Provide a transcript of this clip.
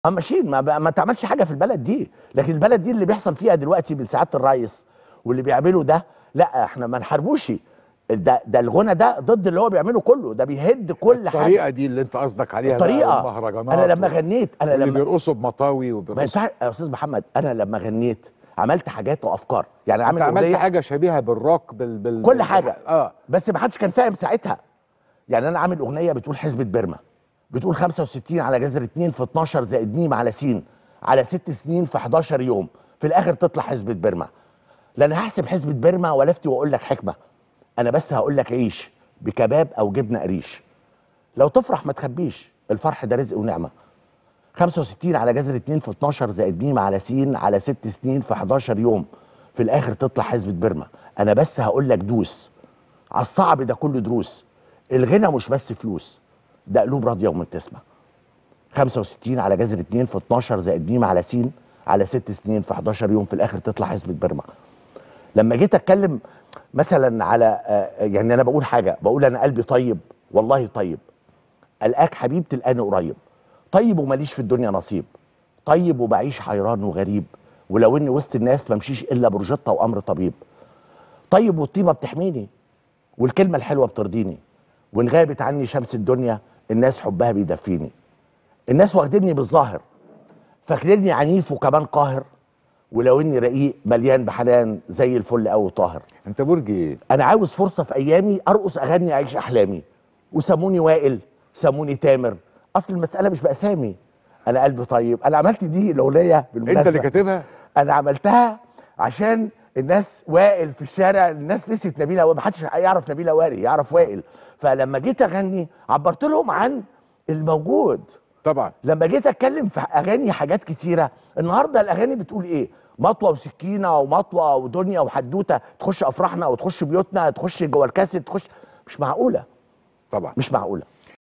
اه ماشيين ما, بقى- ما تعملش حاجه في البلد دي لكن البلد دي اللي بيحصل فيها دلوقتي من سعاده الرئيس واللي بيعمله ده لا احنا ما نحاربوش ده ده الغنى ده ضد اللي هو بيعمله كله ده بيهد كل حاجه الطريقه دي اللي انت قصدك عليها بقى الطريقه والمهرجانات انا لما و- غنيت انا واللي لما بيرقصوا بمطاوي ما وبيرقصوا ينفع يا استاذ محمد انا لما غنيت عملت حاجات وافكار يعني عامل انت عملت اغنيه حاجه شبيهه بالروك بال, بال... كل بال- حاجة. اه بس ما حدش كان فاهم ساعتها يعني انا عامل اغنيه بتقول حزبة بيرما بتقول 65 على جذر 2 في 12 زائد ميم على س على 6 سنين في 11 يوم في الاخر تطلع حزبة بيرما لا انا هحسب حزبة بيرما ولفتي واقول لك حكمه انا بس هقول لك عيش بكباب او جبنه قريش لو تفرح ما تخبيش الفرح ده رزق ونعمه 65 على جذر 2 في 12 زائد ميم على س على 6 سنين في 11 يوم في الاخر تطلع حزبة بيرما انا بس هقول لك دوس على الصعب ده كله دروس الغنى مش بس فلوس ده قلوب راضيه ومن تسمع 65 على جذر 2 في 12 زائد ميم على س على 6 سنين في 11 يوم في الاخر تطلع حزبة بيرما لما جيت اتكلم مثلا على آه، يعني انا بقول حاجه بقول انا قلبي طيب والله طيب القاك حبيب تلقاني قريب طيب وماليش في الدنيا نصيب طيب وبعيش حيران وغريب ولو اني وسط الناس ممشيش الا بروجيتا وامر طبيب طيب والطيبه بتحميني والكلمه الحلوه بترضيني وان غابت عني شمس الدنيا الناس حبها بيدفيني الناس واخديني بالظاهر فاكريني عنيف وكمان قاهر ولو اني رقيق مليان بحنان زي الفل قوي طاهر انت برج ايه انا عاوز فرصه في ايامي ارقص اغني اعيش احلامي وسموني وائل سموني تامر اصل المساله مش باسامي انا قلبي طيب انا عملت دي الاغنيه بالمناسبه انت اللي كاتبها انا عملتها عشان الناس وائل في الشارع الناس نسيت نبيله وائل محدش يعرف نبيله وائل يعرف وائل فلما جيت اغني عبرت لهم عن الموجود طبعا لما جيت اتكلم في اغاني حاجات كتيره النهارده الاغاني بتقول ايه مطوه وسكينه ومطوه ودنيا وحدوته تخش افراحنا وتخش بيوتنا تخش جوه الكاسيت تخش مش معقوله طبعا مش معقوله